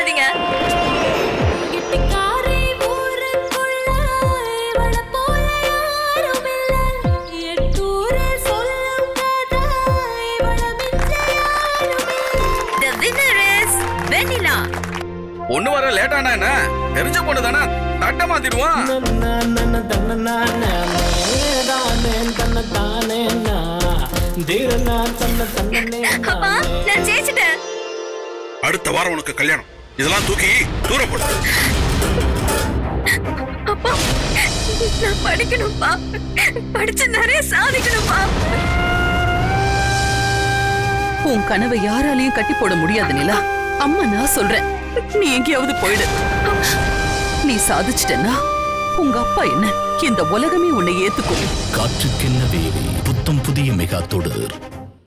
சொல்லாதீங்க கெட்டிக்காரி ஊருக்குள்ள இவள போல யாரும் இல்ல. எட்டூரு சொல்லும் கதை இவள மிஞ்ச யாரும் இல்ல. The winner is வெண்ணிலா ஒண்ணு வர லேட்டானா என்ன தெரிஞ்ச பொண்ணு தானே தட்ட மாத்திடுவான் அப்பா நான் ஜெயிச்சிட்டேன் அடுத்த வாரம் உனக்கு கல்யாணம் இதெல்லாம் தூக்கி தூர போடு அப்பா நான் படிக்கணும்ப்பா படிச்சு நிறைய சாதிக்கணும்ப்பா உன் கனவை யாராலையும் கட்டி போட முடியாது நிலா அம்மா நான் சொல்றேன் நீ எங்கேயாவது போயிடு நீ சாதிச்சிட்டன்னா உங்க அப்பா என்ன இந்த உலகமே உன்னை ஏத்துக்கும் காற்றுக்கென்ன வேலி புத்தம் புதிய மெகா தொடர்